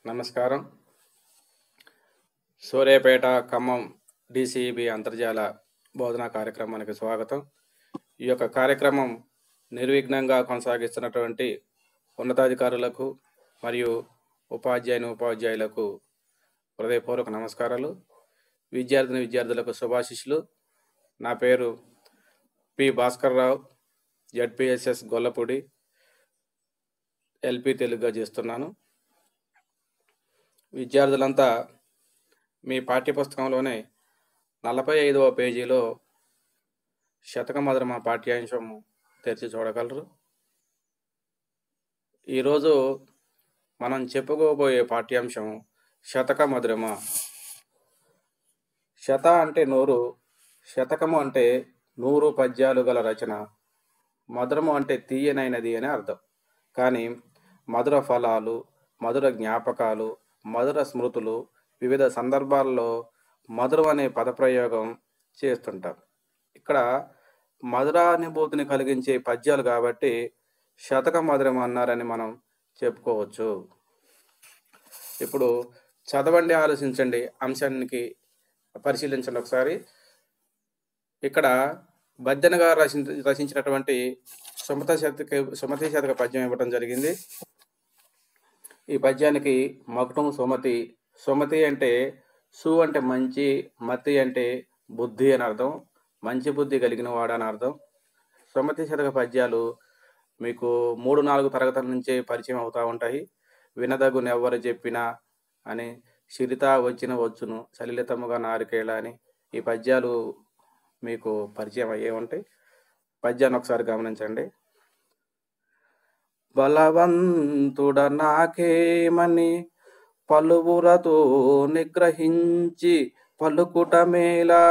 నమస్కారం సూర్యాపేట ఖమ్మం డిసిబి అంతర్జాల బోధనా కార్యక్రమానికి స్వాగతం ఈ యొక్క కార్యక్రమం నిర్విఘ్నంగా కొనసాగిస్తున్నటువంటి ఉన్నతాధికారులకు మరియు ఉపాధ్యాయుని ఉపాధ్యాయులకు హృదయపూర్వక నమస్కారాలు విద్యార్థిని విద్యార్థులకు శుభాశిష్యులు నా పేరు P Bhaskar Rao ZPSS Gollapudi LP తెలుగుగా చేస్తున్నాను విద్యార్థులంతా మీ పాఠ్యపుస్తకంలోనే నలభై ఐదవ పేజీలో శతక మధురమ పాఠ్యాంశం తెరిచి చూడగలరు ఈరోజు మనం చెప్పుకోబోయే పాఠ్యాంశం శతక మధురమ శత అంటే నూరు శతకము అంటే నూరు పద్యాలు గల రచన మధురము అంటే తీయనైనది అని అర్థం కానీ మధుర ఫలాలు మధుర జ్ఞాపకాలు మధుర స్మృతులు వివిధ సందర్భాల్లో మధురం అనే పదప్రయోగం చేస్తుంటాం ఇక్కడ మధురానుభూతిని కలిగించే పద్యాలు కాబట్టి శతక మధురం అన్నారని మనం చెప్పుకోవచ్చు ఇప్పుడు చదవండి ఆలోచించండి అంశానికి పరిశీలించండి ఒకసారి ఇక్కడ బద్దెన గారు రచించ రచించినటువంటి సుమత శతక సుమతి శతక పద్యం ఇవ్వడం జరిగింది ఈ పద్యానికి మకుటం సుమతి సుమతి అంటే సు అంటే మంచి మతి అంటే బుద్ధి అని అర్థం మంచి బుద్ధి కలిగిన వాడు అని అర్థం సుమతి శతక పద్యాలు మీకు మూడు నాలుగు తరగతుల నుంచే పరిచయం అవుతూ ఉంటాయి వినదగునెవ్వరు చెప్పినా అని సిరిత వచ్చిన వచ్చును సలిలితముగా నారికేళ అని ఈ పద్యాలు మీకు పరిచయం అయ్యే ఉంటాయి పద్యాన్ని ఒకసారి గమనించండి బలవంతుడ నాకేమని పలువురతో నిగ్రహించి పలుకుట మేలా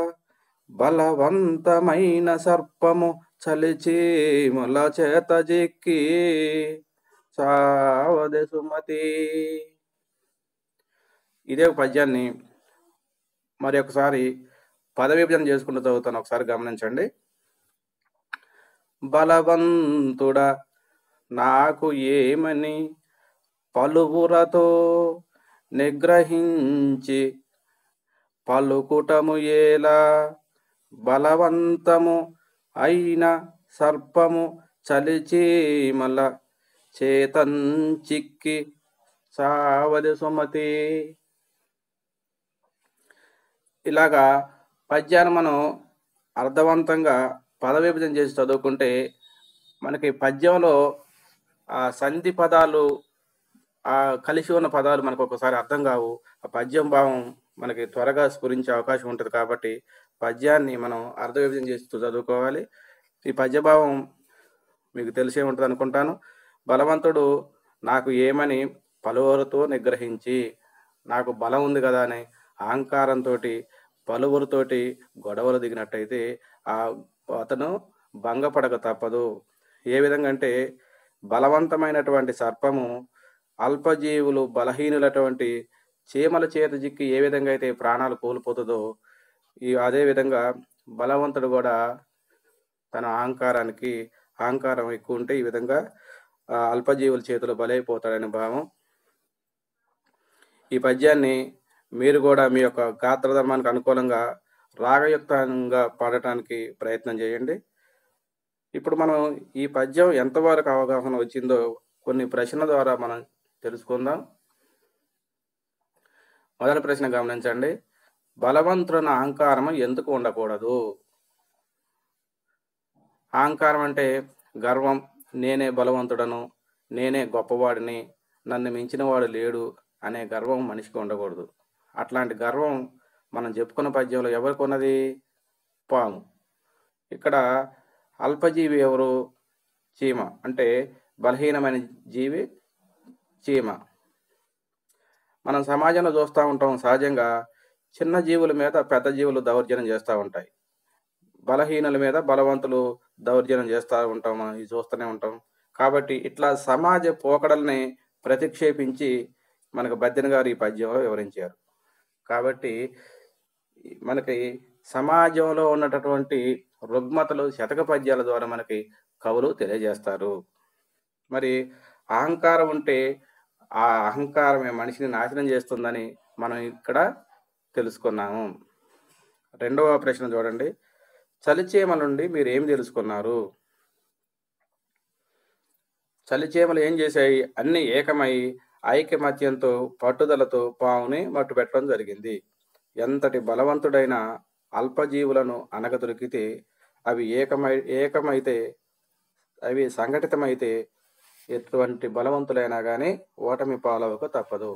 బలవంతమైన సర్పము చలిచీముల చేత జిక్కి సావదే సుమతి ఇదే పద్యాన్ని మరి ఒకసారి పదవిభజన చేసుకుంటూ చదువుతాను ఒకసారి గమనించండి బలవంతుడ నాకు ఏమని పలువురతో నిగ్రహించి పలుకుటము ఏలా బలవంతము అయిన సర్పము చలిచీమల చేతన్ చిక్కి సావది సుమతి ఇలాగా పద్యాన్ని మనం అర్థవంతంగా పద విభజన చేసి చదువుకుంటే మనకి పద్యంలో ఆ సంధి పదాలు ఆ కలిసి ఉన్న పదాలు మనకు ఒకసారి అర్థం కావు ఆ పద్యం భావం మనకి త్వరగా స్ఫురించే అవకాశం ఉంటుంది కాబట్టి పద్యాన్ని మనం అర్థ విభజన చేసి చదువుకోవాలి ఈ పద్యభావం మీకు తెలిసే ఉంటుంది అనుకుంటాను బలవంతుడు నాకు ఏమని పలువురితో నిగ్రహించి నాకు బలం ఉంది కదా అని అహంకారంతో పలువురితోటి గొడవలు దిగినట్టయితే ఆ అతను భంగపడక తప్పదు ఏ విధంగా అంటే బలవంతమైనటువంటి సర్పము అల్పజీవులు బలహీనులటువంటి చీమల చేత చిక్కి ఏ విధంగా అయితే ప్రాణాలు కోల్పోతుందో ఈ అదే విధంగా బలవంతుడు కూడా తన అహంకారానికి అహంకారం ఎక్కువ ఉంటే ఈ విధంగా ఆ అల్పజీవుల చేతిలో బలైపోతాడనే భావం ఈ పద్యాన్ని మీరు కూడా మీ యొక్క గాత్రధర్మానికి అనుకూలంగా రాగయుక్తంగా పాడటానికి ప్రయత్నం చేయండి ఇప్పుడు మనం ఈ పద్యం ఎంతవరకు అవగాహన వచ్చిందో కొన్ని ప్రశ్నల ద్వారా మనం తెలుసుకుందాం మొదటి ప్రశ్న గమనించండి బలవంతుడిన అహంకారం ఎందుకు ఉండకూడదు అహంకారం అంటే గర్వం నేనే బలవంతుడను నేనే గొప్పవాడిని నన్ను మించిన వాడు లేడు అనే గర్వం మనిషికి ఉండకూడదు అట్లాంటి గర్వం మనం చెప్పుకున్న పద్యంలో ఎవరికి ఉన్నది పాము ఇక్కడ అల్పజీవి ఎవరు చీమ అంటే బలహీనమైన జీవి చీమ మనం సమాజంలో చూస్తూ ఉంటాం సహజంగా చిన్న జీవుల మీద పెద్ద జీవులు దౌర్జన్యం చేస్తూ ఉంటాయి బలహీనుల మీద బలవంతులు దౌర్జన్యం చేస్తూ ఉంటాం మనం ఇది చూస్తూనే ఉంటాం కాబట్టి ఇట్లా సమాజ పోకడల్ని ప్రతిక్షేపించి మనకు బద్దెన గారు ఈ పద్యంలో వివరించారు కాబట్టి మనకి సమాజంలో ఉన్నటువంటి రుగ్మతలు శతక పద్యాల ద్వారా మనకి కవులు తెలియజేస్తారు మరి అహంకారం ఉంటే ఆ అహంకారమే మనిషిని నాశనం చేస్తుందని మనం ఇక్కడ తెలుసుకున్నాము రెండవ ప్రశ్న చూడండి చలిచీమ నుండి మీరు ఏం తెలుసుకున్నారు చలిచీమలు ఏం చేశాయి అన్ని ఏకమై ఐకమత్యంతో పట్టుదలతో పావుని మట్టు పెట్టడం జరిగింది ఎంతటి బలవంతుడైన అల్పజీవులను అనగ దొరికితే అవి ఏకమై ఏకమైతే అవి సంఘటితమైతే ఎటువంటి బలవంతులైనా కానీ ఓటమి పాలవక తప్పదు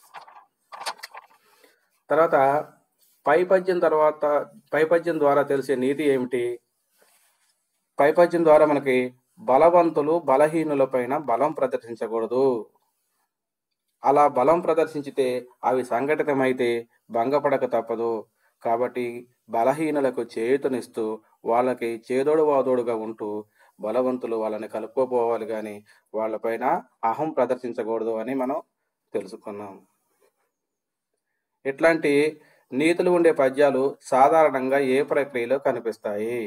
తర్వాత పైపద్యం తర్వాత పైపద్యం ద్వారా తెలిసే నీతి ఏమిటి పైపద్యం ద్వారా మనకి బలవంతులు బలహీనులపైన బలం ప్రదర్శించకూడదు అలా బలం ప్రదర్శించితే అవి సంఘటితమైతే భంగపడక తప్పదు కాబట్టి బలహీనులకు చేయుతనిస్తూ వాళ్ళకి చేదోడు వాదోడుగా ఉంటూ బలవంతులు వాళ్ళని కలుపుకోపోవాలి కానీ వాళ్ళపైన అహం ప్రదర్శించకూడదు అని మనం తెలుసుకున్నాం ఇట్లాంటి నీతులు ఉండే పద్యాలు సాధారణంగా ఏ ప్రక్రియలో కనిపిస్తాయి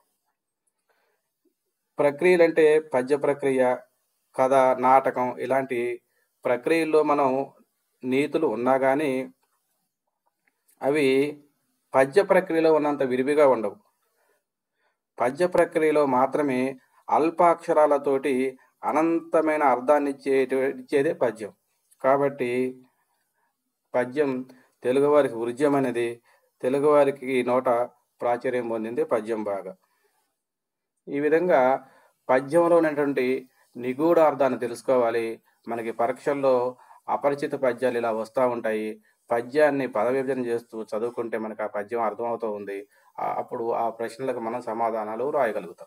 ప్రక్రియలు అంటే పద్య ప్రక్రియ కథ నాటకం ఇలాంటి ప్రక్రియల్లో మనం నీతులు ఉన్నా కానీ అవి పద్య ప్రక్రియలో ఉన్నంత విరివిగా ఉండవు పద్య ప్రక్రియలో మాత్రమే అల్పాక్షరాలతోటి అనంతమైన అర్థాన్ని ఇచ్చే ఇచ్చేదే పద్యం కాబట్టి పద్యం తెలుగువారికి వృజ్యమైనది తెలుగువారికి నోట ప్రాచుర్యం పొందింది పద్యం బాగా ఈ విధంగా పద్యంలో ఉన్నటువంటి నిగూఢ అర్థాన్ని తెలుసుకోవాలి మనకి పరీక్షల్లో అపరిచిత పద్యాలు ఇలా వస్తూ ఉంటాయి పద్యాన్ని పద విభజన చేస్తూ చదువుకుంటే మనకు ఆ పద్యం అర్థమవుతూ ఉంది ఆ- అప్పుడు ఆ ప్రశ్నలకు మనం సమాధానాలు రాయగలుగుతాం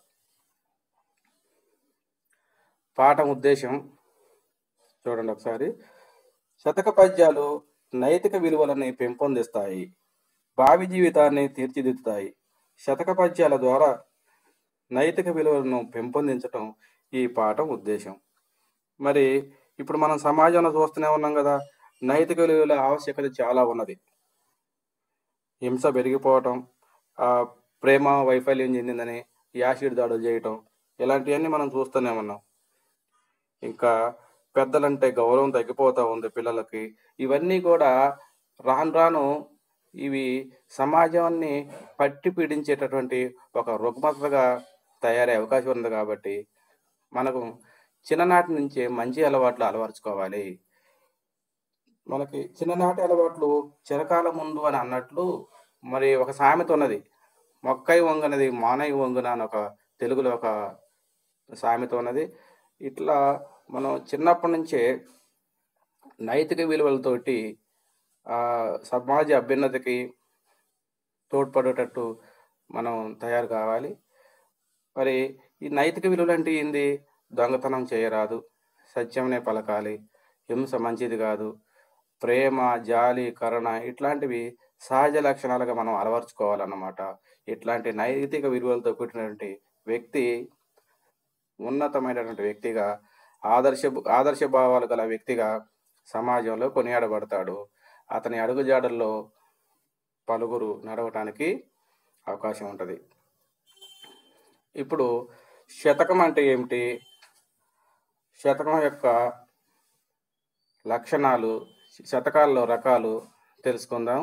పాఠం ఉద్దేశం చూడండి ఒకసారి శతక పద్యాలు నైతిక విలువలని పెంపొందిస్తాయి భావి జీవితాన్ని తీర్చిదిద్దుతాయి శతక పద్యాల ద్వారా నైతిక విలువలను పెంపొందించటం ఈ పాఠం ఉద్దేశం మరి ఇప్పుడు మనం సమాజంలో చూస్తూనే ఉన్నాం కదా నైతిక విలువల ఆవశ్యకత చాలా ఉన్నది హింస పెరిగిపోవటం ఆ ప్రేమ వైఫల్యం చెందిందని యాసిడ్ దాడులు చేయటం ఇలాంటివన్నీ మనం చూస్తూనే ఉన్నాం ఇంకా పెద్దలంటే గౌరవం తగ్గిపోతూ ఉంది పిల్లలకి ఇవన్నీ కూడా రాను రాను ఇవి సమాజాన్ని పట్టి పీడించేటటువంటి ఒక రుగ్మతగా తయారయ్యే అవకాశం ఉంది కాబట్టి మనకు చిన్ననాటి నుంచే మంచి అలవాట్లు అలవరుచుకోవాలి మనకి చిన్ననాటి అలవాట్లు చిరకాల ముందు అని అన్నట్లు మరి ఒక సామెత ఉన్నది మొక్కై వంగనది మానై వంగున అని ఒక తెలుగులో ఒక సామెత ఉన్నది ఇట్లా మనం చిన్నప్పటి నుంచే నైతిక విలువలతోటి ఆ, సమాజ అభ్యున్నతికి తోడ్పడేటట్టు మనం తయారు కావాలి మరి ఈ నైతిక విలువలు అంటే ఏంది దొంగతనం చేయరాదు సత్యంనే పలకాలి హింస మంచిది కాదు ప్రేమ జాలి కరుణ ఇట్లాంటివి సహజ లక్షణాలుగా మనం అలవర్చుకోవాలన్నమాట ఇట్లాంటి నైతిక విలువలతో కూడినటువంటి వ్యక్తి ఉన్నతమైనటువంటి వ్యక్తిగా ఆదర్శ ఆదర్శ భావాలు గల వ్యక్తిగా సమాజంలో కొనియాడబడతాడు అతని అడుగుజాడల్లో పలువురు నడవటానికి అవకాశం ఉంటుంది ఇప్పుడు శతకం అంటే ఏమిటి శతకం యొక్క లక్షణాలు శతకాల్లో రకాలు తెలుసుకుందాం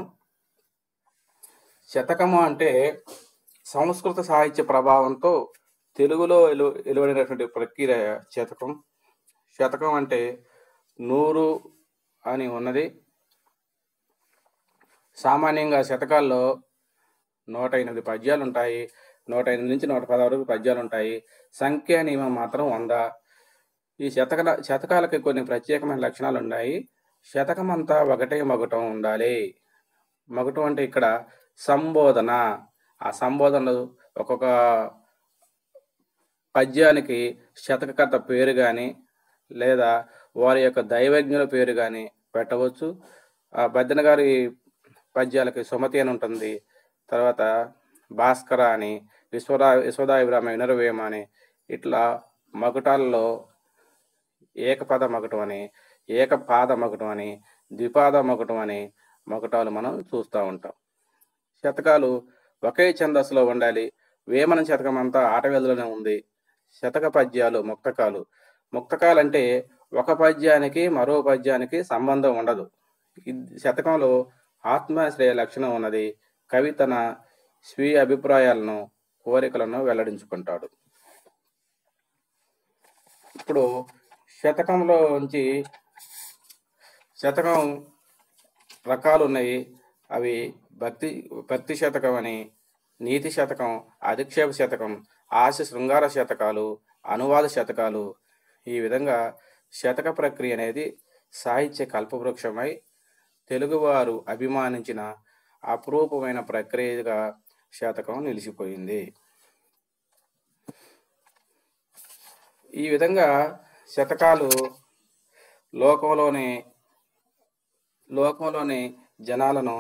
శతకము అంటే సంస్కృత సాహిత్య ప్రభావంతో తెలుగులో వెలు వెలువడినటువంటి ప్రక్రియ శతకం శతకం అంటే నూరు అని ఉన్నది సామాన్యంగా శతకాల్లో నూట ఎనిమిది పద్యాలు ఉంటాయి నూట ఎనిమిది నుంచి నూట పదహారు వరకు పద్యాలు ఉంటాయి సంఖ్యా నియమం మాత్రం వంద ఈ శతక శతకాలకి కొన్ని ప్రత్యేకమైన లక్షణాలు ఉన్నాయి శతకం అంతా ఒకటే మగుటం ఉండాలి మగుటం అంటే ఇక్కడ సంబోధన ఆ సంబోధనలు ఒక్కొక్క పద్యానికి శతకకర్త పేరు కానీ లేదా వారి యొక్క దైవజ్ఞుల పేరు కానీ పెట్టవచ్చు ఆ బద్దెన గారి పద్యాలకి సుమతి అని ఉంటుంది తర్వాత భాస్కర అని విశ్వరా విశ్వదాభిరామ వినరవేమ అని ఇట్లా మకుటాల్లో ఏకపద మకుటం అని ఏకపాద మకుటం అని ద్విపాద మకుటం అని మకుటాలు మనం చూస్తూ ఉంటాం శతకాలు ఒకే ఛందస్సులో ఉండాలి వేమన శతకం అంతా ఆటవేదులోనే ఉంది శతక పద్యాలు ముక్తకాలు ముక్తకాలు అంటే ఒక పద్యానికి మరో పద్యానికి సంబంధం ఉండదు ఈ శతకంలో ఆత్మాశ్రయ లక్షణం ఉన్నది కవి తన స్వీయ అభిప్రాయాలను కోరికలను వెల్లడించుకుంటాడు ఇప్పుడు శతకంలో నుంచి శతకం రకాలు ఉన్నాయి అవి భక్తి భక్తి శతకం అని నీతి శతకం అధిక్షేప శతకం ఆశ శృంగార శతకాలు అనువాద శతకాలు ఈ విధంగా శతక ప్రక్రియ అనేది సాహిత్య కల్పవృక్షమై తెలుగువారు అభిమానించిన అపురూపమైన ప్రక్రియగా శతకం నిలిచిపోయింది ఈ విధంగా శతకాలు లోకంలోని లోకంలోని జనాలను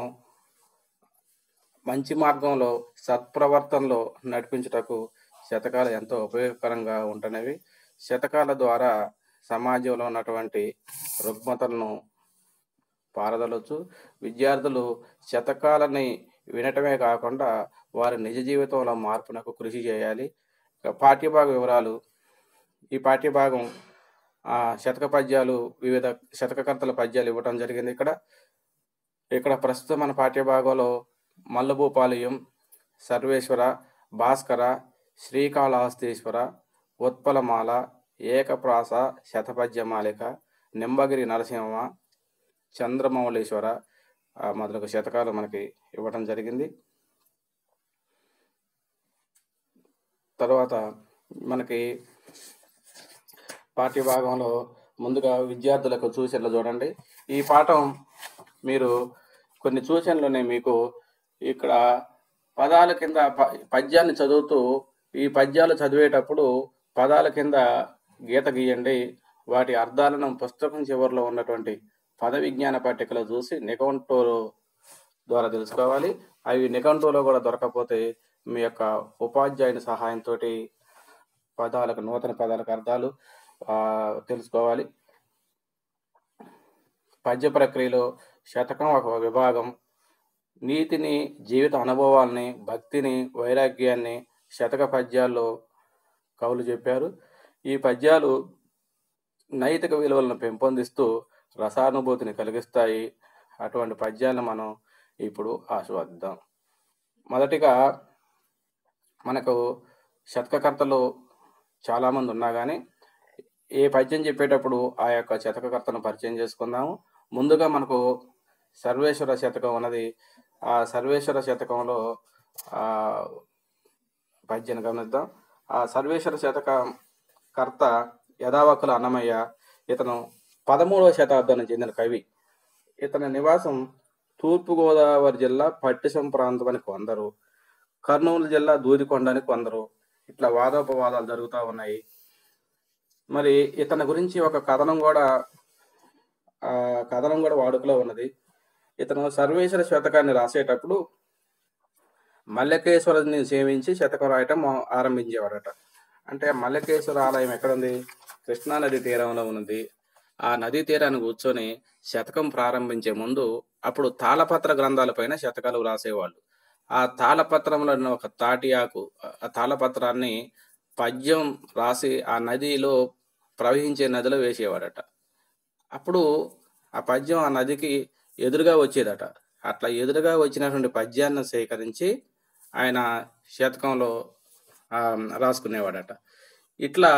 మంచి మార్గంలో సత్ప్రవర్తనలో నడిపించుటకు శతకాలు ఎంతో ఉపయోగకరంగా ఉంటున్నవి శతకాల ద్వారా సమాజంలో ఉన్నటువంటి రుగ్మతలను పారదలొచ్చు విద్యార్థులు శతకాలని వినటమే కాకుండా వారి నిజ జీవితంలో మార్పునకు కృషి చేయాలి ఇక పాఠ్యభాగ వివరాలు ఈ పాఠ్యభాగం ఆ, శతక పద్యాలు వివిధ శతకకర్తల పద్యాలు ఇవ్వటం జరిగింది ఇక్కడ ఇక్కడ ప్రస్తుతం మన పాఠ్యభాగంలో మల్లభూపాలయం సర్వేశ్వర భాస్కర శ్రీకాళహస్తీశ్వర ఉత్పలమాల ఏకప్రాస శతపద్యమాలిక నింబగిరి నరసింహ చంద్రమౌళీశ్వర ఆ, మొదలగు శతకాలు మనకి ఇవ్వడం జరిగింది తర్వాత మనకి పాఠ్య భాగంలో ముందుగా విద్యార్థులకు సూచనలు చూడండి ఈ పాఠం మీరు కొన్ని సూచనలు ఉన్నాయి మీకు ఇక్కడ పదాల కింద ప- పద్యాన్ని చదువుతూ ఈ పద్యాలు చదివేటప్పుడు పదాల కింద గీత గీయండి వాటి అర్థాలను పుస్తకం చివరిలో ఉన్నటువంటి పద విజ్ఞాన పట్టికలో చూసి నిఘంటువులు ద్వారా తెలుసుకోవాలి అవి నిఘంటువులో కూడా దొరకకపోతే మీ యొక్క ఉపాధ్యాయుని సహాయంతో పదాలకు నూతన పదాలకు అర్థాలు ఆ, తెలుసుకోవాలి పద్య ప్రక్రియలో శతకం ఒక విభాగం నీతిని జీవిత అనుభవాల్ని భక్తిని వైరాగ్యాన్ని శతక పద్యాల్లో కవులు చెప్పారు ఈ పద్యాలు నైతిక విలువలను పెంపొందిస్తూ రసానుభూతిని కలిగిస్తాయి అటువంటి పద్యాలను మనం ఇప్పుడు ఆస్వాదిద్దాం మొదటిగా మనకు శతకకర్తలు చాలామంది ఉన్నా కానీ ఏ పద్యం చెప్పేటప్పుడు ఆ యొక్క శతకకర్తను పరిచయం చేసుకుందాము ముందుగా మనకు సర్వేశ్వర శతకం ఉన్నది ఆ సర్వేశ్వర శతకంలో ఆ పద్యాన్ని గమనిద్దాం ఆ సర్వేశ్వర శతకం కర్త యథావక్కుల అన్నమయ్య ఇతను పదమూడవ శతాబ్దానికి చెందిన కవి ఇతని నివాసం తూర్పుగోదావరి జిల్లా పట్టిసం ప్రాంతం అని కొందరు కర్నూలు జిల్లా దూదికొండ అని కొందరు ఇట్లా వాదోపవాదాలు జరుగుతూ ఉన్నాయి మరి ఇతని గురించి ఒక కథనం కూడా ఆ కథనం కూడా వాడుకలో ఉన్నది ఇతను సర్వేశ్వర శతకాన్ని రాసేటప్పుడు మల్లకేశ్వరుని సేవించి శతకం రాయటం మొ- ఆరంభించేవాడట అంటే మల్లకేశ్వర ఆలయం ఎక్కడుంది కృష్ణా నది తీరంలో ఉన్నది ఆ నదీ తీరాన్ని కూర్చొని శతకం ప్రారంభించే ముందు అప్పుడు తాళపత్ర గ్రంథాలపైన శతకాలు రాసేవాళ్ళు ఆ తాళపత్రంలో ఉన్న ఒక తాటి ఆకు ఆ తాళపత్రాన్ని పద్యం రాసి ఆ నదిలో ప్రవహించే నదిలో వేసేవాడట అప్పుడు ఆ పద్యం ఆ నదికి ఎదురుగా వచ్చేదట అట్లా ఎదురుగా వచ్చినటువంటి పద్యాన్ని సేకరించి ఆయన శతకంలో ఆ, రాసుకునేవాడట ఇట్లా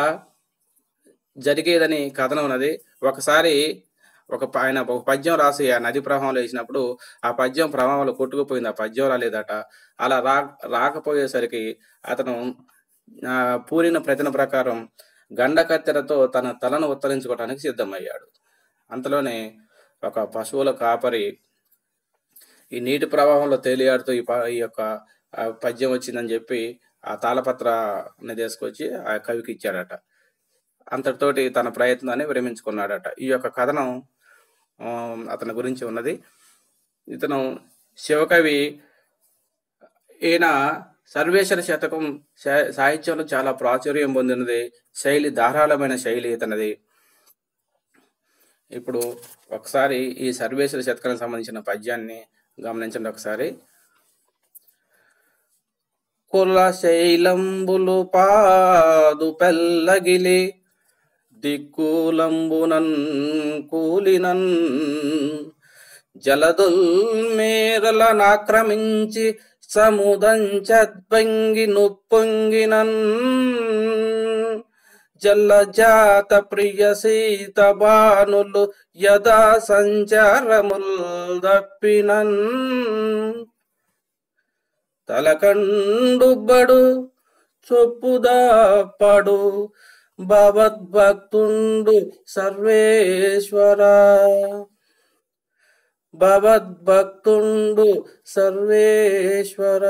జరిగేదని కథనం ఉన్నది ఒకసారి ఒక ప- ఆయన ఒక పద్యం రాసి ఆ నది ప్రవాహంలో వేసినప్పుడు ఆ పద్యం ప్రవాహంలో కొట్టుకుపోయింది ఆ పద్యం రాలేదట అలా రా రాకపోయేసరికి అతను ఆ, పూరిన ప్రతిన ప్రకారం గండ కత్తెరతో తన తలను ఉత్తరించుకోవడానికి సిద్ధమయ్యాడు అంతలోనే ఒక పశువుల కాపరి ఈ నీటి ప్రవాహంలో తేలియాడుతూ ఈ ప- ఈ యొక్క ఆ, పద్యం వచ్చిందని చెప్పి ఆ తాళపత్రాన్ని తీసుకొచ్చి ఆ కవికి ఇచ్చాడట అంతటితోటి తన ప్రయత్నాన్ని విరమించుకున్నాడట ఈ యొక్క కథనం ఆ, అతని గురించి ఉన్నది ఇతను శివకవి ఈయన సర్వేశ్వర శతకం సా- సాహిత్యంలో చాలా ప్రాచుర్యం పొందినది శైలి ధారాళమైన శైలి ఇతనిది ఇప్పుడు ఒకసారి ఈ సర్వేశ్వర శతకానికి సంబంధించిన పద్యాన్ని గమనించండి ఒకసారి కుల శైలంబులు పాదు పెల్లగిలి దిక్కులంబునన్ కూలినన్ జలదుల్ మేరలనాక్రమించి సముదంచద్భంగి నుప్పొంగినన్ జల్లజాత ప్రియ సీత బానులు యదా సంచారముల్ దప్పినన్ తలకండుబ్బడు చొప్పుదాపడు భవద్భక్తుండు సర్వేశ్వర భవద్భక్తుండు సర్వేశ్వర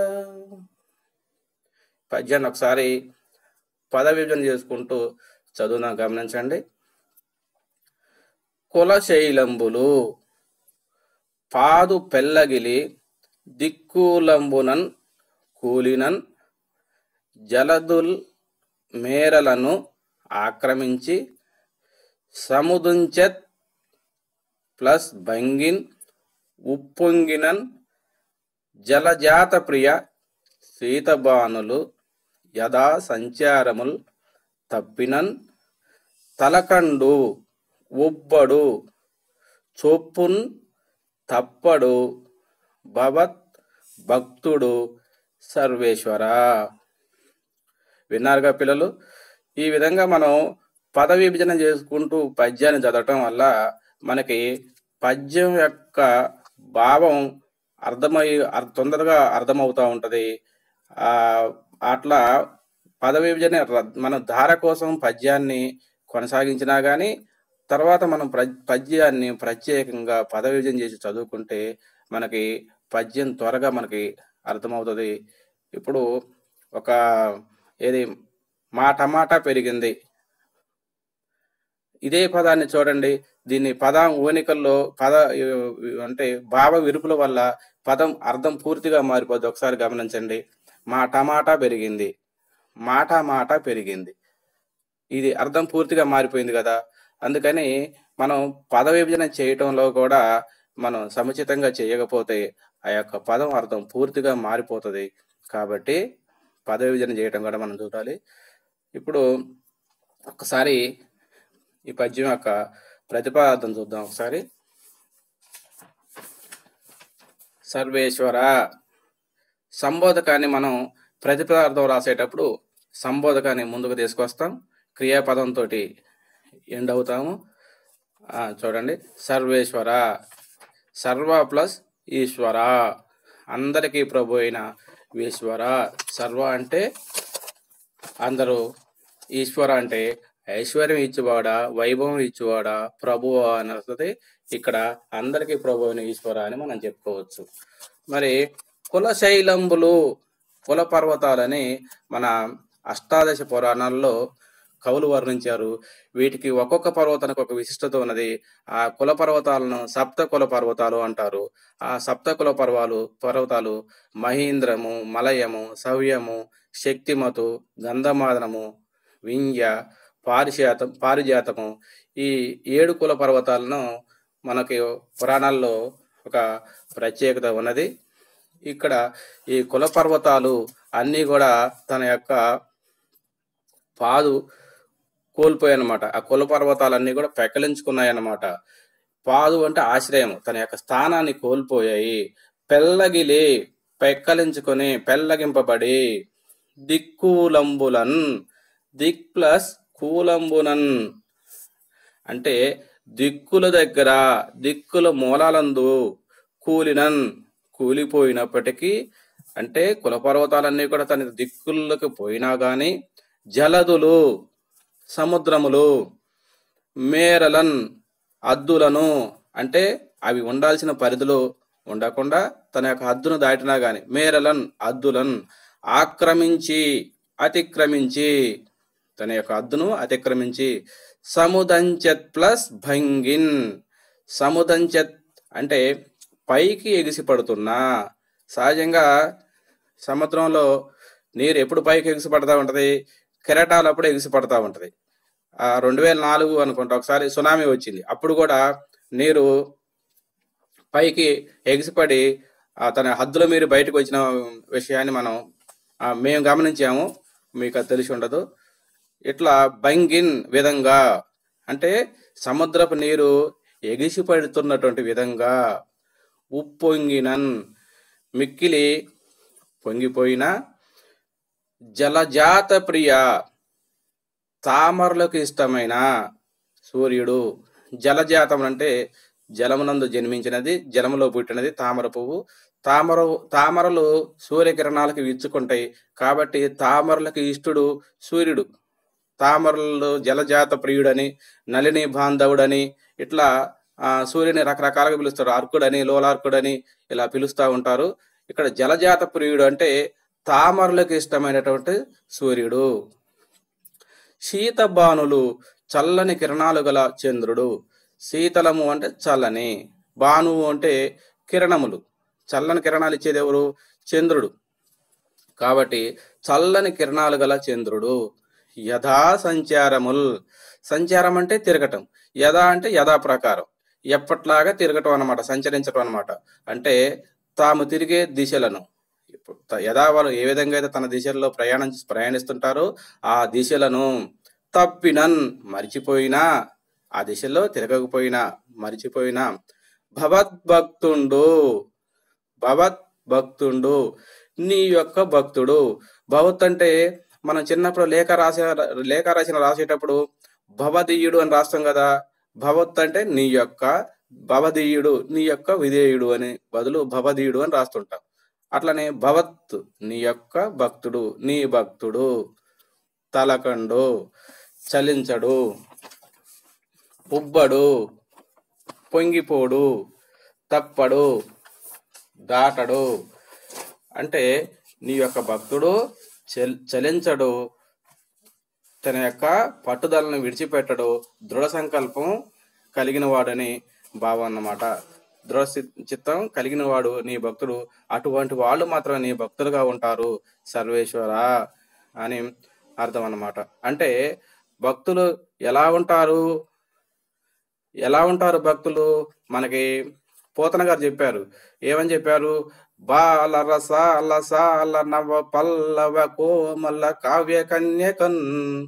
పద్యాన్ని ఒకసారి పద విభజన చేసుకుంటూ చదువునా గమనించండి కులశైలంబులు పాదు పెల్లగిలి దిక్కులంబునన్ కూలినన్ జలదుల్ మేరలను ఆక్రమించి సముదుంచెత్ ప్లస్ భంగిన్ ఉప్పొంగినన్ జలజాత ప్రియ సీతబానులు యథా సంచారముల్ తప్పినన్ తలకండు ఉబ్బడు చొప్పున్ తప్పడు భవత్ భక్తుడు సర్వేశ్వర విన్నారుగా పిల్లలు ఈ విధంగా మనం పద విభజన చేసుకుంటూ పద్యాన్ని చదవటం వల్ల మనకి పద్యం యొక్క భావం అర్థమై అర్- తొందరగా అర్థమవుతూ ఉంటది ఆ అట్లా పద విభజన ర- మన ధార కోసం పద్యాన్ని కొనసాగించినా గానీ తర్వాత మనం ప్ర పద్యాన్ని ప్రత్యేకంగా పద విభజన చేసి చదువుకుంటే మనకి పద్యం త్వరగా మనకి అర్థమవుతుంది ఇప్పుడు ఒక ఏది మా టమాటా పెరిగింది ఇదే పదాన్ని చూడండి దీన్ని పదం ఊనికల్లో పద అంటే భావ విరుపుల వల్ల పదం అర్థం పూర్తిగా మారిపోద్ది ఒకసారి గమనించండి మా టమాటా పెరిగింది మాట మాట పెరిగింది ఇది అర్థం పూర్తిగా మారిపోయింది కదా అందుకని మనం పద విభజన చేయటంలో కూడా మనం సముచితంగా చేయకపోతే ఆ యొక్క పదం అర్థం పూర్తిగా మారిపోతుంది కాబట్టి పద విభజన చేయటం కూడా మనం చూడాలి ఇప్పుడు ఒకసారి ఈ పద్యం యొక్క ప్రతిపాదన చూద్దాం ఒకసారి సర్వేశ్వర సంబోధకాన్ని మనం ప్రతిపదార్థం రాసేటప్పుడు సంబోధకాన్ని ముందుకు తీసుకొస్తాం క్రియాపదంతో ఎండ్ అవుతాము ఆ, చూడండి సర్వేశ్వర సర్వ ప్లస్ ఈశ్వర అందరికీ ప్రభు అయిన ఈశ్వర సర్వ అంటే అందరూ ఈశ్వర అంటే ఐశ్వర్యం ఇచ్చేవాడా వైభవం ఇచ్చేవాడా ప్రభువా అని వస్తుంది ఇక్కడ అందరికీ ప్రభు అయిన ఈశ్వర అని మనం చెప్పుకోవచ్చు మరి కులశైలంబులు కుల పర్వతాలని మన అష్టాదశ పురాణాల్లో కవులు వర్ణించారు వీటికి ఒక్కొక్క పర్వతానికి ఒక విశిష్టత ఉన్నది ఆ కుల పర్వతాలను సప్త కుల పర్వతాలు అంటారు ఆ సప్త కుల పర్వాలు పర్వతాలు మహీంద్రము మలయము సవ్యము శక్తిమతు గంధమాదనము వింధ్య పారిశాతం పారిజాతము ఈ ఏడు కుల పర్వతాలను మనకి పురాణాల్లో ఒక ప్రత్యేకత ఉన్నది ఇక్కడ ఈ కుల పర్వతాలు అన్నీ కూడా తన యొక్క పాదు కోల్పోయాయన్నమాట ఆ కుల పర్వతాలన్నీ కూడా పెకలించుకున్నాయన్నమాట పాదు అంటే ఆశ్రయం తన యొక్క స్థానాన్ని కోల్పోయాయి పెల్లగిలి పెక్కలించుకొని పెల్లగింపబడి దిక్కులంబులన్ దిక్ ప్లస్ కూలంబునన్ అంటే దిక్కుల దగ్గర దిక్కుల మూలాలందు కూలినన్ కూలిపోయినప్పటికీ అంటే కుల పర్వతాలన్నీ కూడా తన దిక్కులకు పోయినా గాని జలదులు సముద్రములు మేరలన్ అద్దులను అంటే అవి ఉండాల్సిన పరిధిలో ఉండకుండా తన యొక్క హద్దును దాటినా గాని మేరలన్ అద్దులన్ ఆక్రమించి అతిక్రమించి తన యొక్క హద్దును అతిక్రమించి సముదంచత్ ప్లస్ భంగిన్ సముదంచత్ అంటే పైకి ఎగిసి పడుతున్నా సహజంగా సముద్రంలో నీరు ఎప్పుడు పైకి ఎగిసి పడతా ఉంటది కెరటాలు అప్పుడు ఎగిసి పడతా ఉంటది ఆ రెండు వేల నాలుగు అనుకుంటా ఒకసారి సునామీ వచ్చింది అప్పుడు కూడా నీరు పైకి ఎగిసిపడి ఆ తన హద్దుల మీరు బయటకు వచ్చిన విషయాన్ని మనం ఆ, మేము గమనించాము మీకు అది తెలిసి ఉండదు ఇట్లా బంగిన్ విధంగా అంటే సముద్రపు నీరు ఎగిసి పడుతున్నటువంటి విధంగా ఉప్పొంగినన్ మిక్కిలి పొంగిపోయిన జలజాత ప్రియ తామరలకు ఇష్టమైన సూర్యుడు జలజాతం అంటే జలమునందు జన్మించినది జలములో పుట్టినది తామర పువ్వు తామర తామరలు సూర్యకిరణాలకు విచ్చుకుంటాయి కాబట్టి తామరలకు ఇష్టడు సూర్యుడు తామరలు జలజాత ప్రియుడని నలిని బాంధవుడని ఇట్లా ఆ సూర్యుని రకరకాలుగా పిలుస్తారు అర్కుడని లోలార్కుడని ఇలా పిలుస్తూ ఉంటారు ఇక్కడ జలజాత ప్రియుడు అంటే తామరలకు ఇష్టమైనటువంటి సూర్యుడు శీతబానులు చల్లని కిరణాలు గల చంద్రుడు శీతలము అంటే చల్లని బానువు అంటే కిరణములు చల్లని కిరణాలు ఇచ్చేది ఎవరు చంద్రుడు కాబట్టి చల్లని కిరణాలు గల చంద్రుడు యథా సంచారముల్ సంచారం అంటే తిరగటం యథా అంటే యథా ప్రకారం ఎప్పట్లాగా తిరగటం అన్నమాట సంచరించటం అన్నమాట అంటే తాము తిరిగే దిశలను ఇప్పుడు త- యథా వాళ్ళు ఏ విధంగా అయితే తన దిశల్లో ప్రయాణం ప్రయాణిస్తుంటారో ఆ దిశలను తప్పినన్ మరిచిపోయినా ఆ దిశలో తిరగకపోయినా మరిచిపోయినా భగవద్భక్తుండు భగవద్భక్తుండు నీ యొక్క భక్తుడు భవత్ అంటే మనం చిన్నప్పుడు లేఖ రాసే లేఖ రాసిన రాసేటప్పుడు భవదీయుడు అని రాస్తాం కదా భవత్ అంటే నీ యొక్క భవదీయుడు నీ యొక్క విధేయుడు అని బదులు భవదీయుడు అని రాస్తుంటాం అట్లనే భవత్ నీ యొక్క భక్తుడు నీ భక్తుడు తలకండు చలించడు ఉబ్బడు పొంగిపోడు తప్పడు దాటడు అంటే నీ యొక్క భక్తుడు చల్- చలించడు తన యొక్క పట్టుదలను విడిచిపెట్టడు దృఢ సంకల్పం కలిగిన వాడని భావం అన్నమాట దృఢ చి- చిత్తం కలిగిన వాడు నీ భక్తుడు అటువంటి వాళ్ళు మాత్రమే నీ భక్తులుగా ఉంటారు సర్వేశ్వర అని అర్థం అన్నమాట అంటే భక్తులు ఎలా ఉంటారు ఎలా ఉంటారు భక్తులు మనకి పోతన గారు చెప్పారు ఏమని చెప్పారు బాల రస లసాల నవ పల్లవ కోమల కావ్య కన్యకన్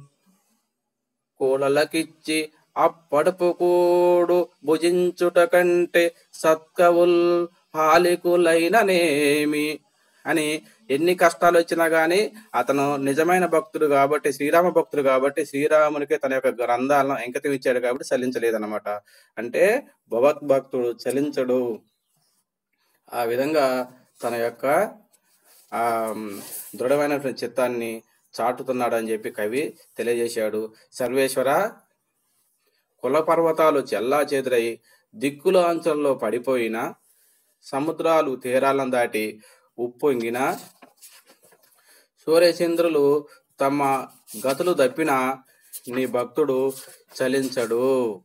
కూడలకిచ్చి అప్పడుపు కూడు భుజించుట కంటే సత్కవుల్ హాలికులైననేమి అని ఎన్ని కష్టాలు వచ్చినా గాని అతను నిజమైన భక్తుడు కాబట్టి శ్రీరామ భక్తుడు కాబట్టి శ్రీరామునికి తన యొక్క గ్రంథాలను అంకితం ఇచ్చాడు కాబట్టి చలించలేదన్నమాట అంటే భగవద్భక్తుడు చలించడు ఆ విధంగా తన యొక్క ఆ దృఢమైనటువంటి చిత్తాన్ని చాటుతున్నాడు అని చెప్పి కవి తెలియజేశాడు సర్వేశ్వర కుల పర్వతాలు చెల్లా చెదురై దిక్కుల అంచల్లో పడిపోయిన సముద్రాలు తీరాలను దాటి ఉప్పొంగిన సూర్యచంద్రులు తమ గతులు దప్పిన నీ భక్తుడు చలించడు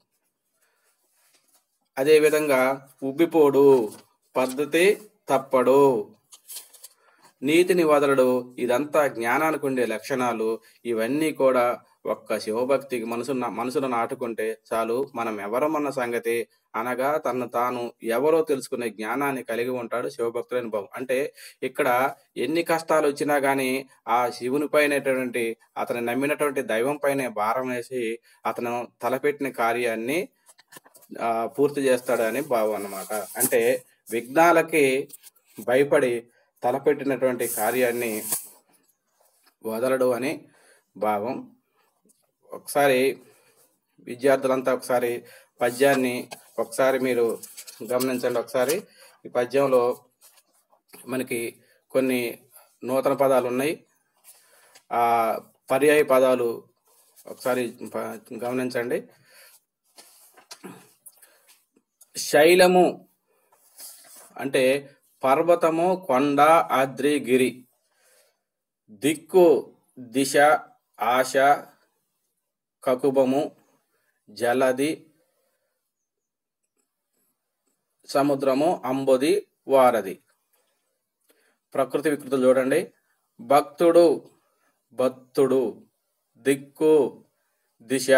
అదేవిధంగా ఉబ్బిపోడు పద్ధతి తప్పడు నీతిని వదలడు ఇదంతా జ్ఞానానికి ఉండే లక్షణాలు ఇవన్నీ కూడా ఒక్క శివభక్తికి మనసున మనసును నాటుకుంటే చాలు మనం ఎవరమన్న సంగతి అనగా తను తాను ఎవరో తెలుసుకునే జ్ఞానాన్ని కలిగి ఉంటాడు శివభక్తులైన భావం అంటే ఇక్కడ ఎన్ని కష్టాలు వచ్చినా గానీ ఆ శివుని పైనటువంటి అతను నమ్మినటువంటి దైవం పైనే భారం వేసి అతను తలపెట్టిన కార్యాన్ని ఆ పూర్తి చేస్తాడని భావం అన్నమాట అంటే విఘ్నాలకి భయపడి తలపెట్టినటువంటి కార్యాన్ని వదలడు అని భావం ఒకసారి విద్యార్థులంతా ఒకసారి పద్యాన్ని ఒకసారి మీరు గమనించండి ఒకసారి ఈ పద్యంలో మనకి కొన్ని నూతన పదాలు ఉన్నాయి ఆ పర్యాయ పదాలు ఒకసారి ప- గమనించండి శైలము అంటే పర్వతము కొండ ఆద్రి గిరి దిక్కు దిశ ఆశ కకుబము జలది సముద్రము అంబుది వారధి ప్రకృతి వికృతులు చూడండి భక్తుడు భక్తుడు దిక్కు దిశ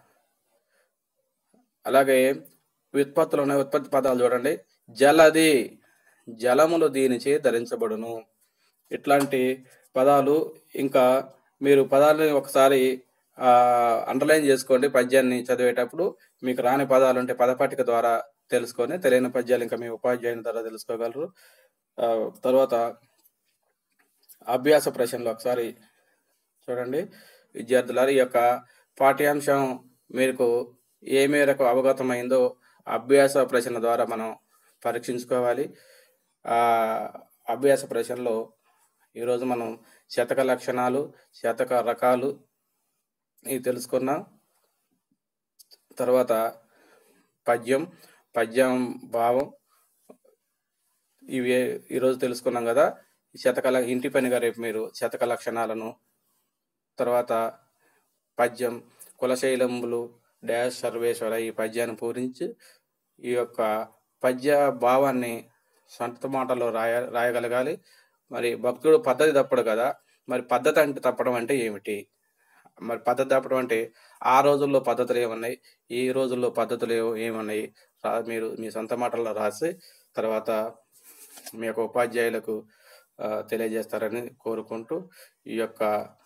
అలాగే వ్యుత్పత్తులు ఉన్నాయి ఉత్పత్తి పదాలు చూడండి జలది జలములు దీనిచే ధరించబడును ఇట్లాంటి పదాలు ఇంకా మీరు పదాలని ఒకసారి అండర్లైన్ చేసుకోండి పద్యాన్ని చదివేటప్పుడు మీకు రాని పదాలు ఉంటే పదపట్టిక ద్వారా తెలుసుకొని తెలియని పద్యాలు ఇంకా మీ ఉపాధ్యాయుని ద్వారా తెలుసుకోగలరు ఆ, తర్వాత అభ్యాస ప్రశ్నలు ఒకసారి చూడండి విద్యార్థులారు ఈ యొక్క పాఠ్యాంశం మీకు ఏ మేరకు అవగతమైందో అభ్యాస ప్రశ్న ద్వారా మనం పరీక్షించుకోవాలి ఆ అభ్యాస ప్రశ్నలో ఈరోజు మనం శతక లక్షణాలు శతక రకాలు ఇవి తెలుసుకున్నాం తర్వాత పద్యం పద్యం భావం ఇవి ఈరోజు తెలుసుకున్నాం కదా ఈ శతక ల- ఇంటి పనిగా రేపు మీరు శతక లక్షణాలను తర్వాత పద్యం కులశైలంబులు డాష్ సర్వేశ్వర ఈ పద్యాన్ని పూరించి ఈ యొక్క పద్య భావాన్ని సొంత మాటలో రాయ రాయగలగాలి మరి భక్తుడు పద్ధతి తప్పడు కదా మరి పద్ధతి అంటే తప్పడం అంటే ఏమిటి మరి పద్ధతి తప్పడం అంటే ఆ రోజుల్లో పద్ధతులు ఏమున్నాయి ఈ రోజుల్లో పద్ధతులు ఏ- ఏమున్నాయి రా మీరు మీ సొంత మాటల్లో రాసి తర్వాత మీ యొక్క ఉపాధ్యాయులకు ఆ, తెలియజేస్తారని కోరుకుంటూ ఈ యొక్క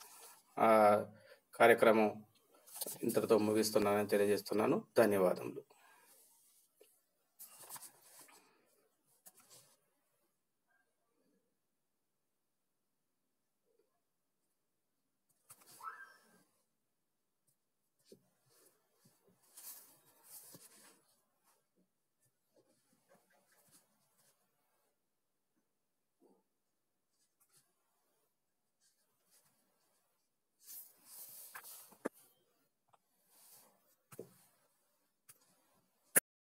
ఆ, కార్యక్రమం ఇంతటితో ముగిస్తున్నానని తెలియజేస్తున్నాను ధన్యవాదములు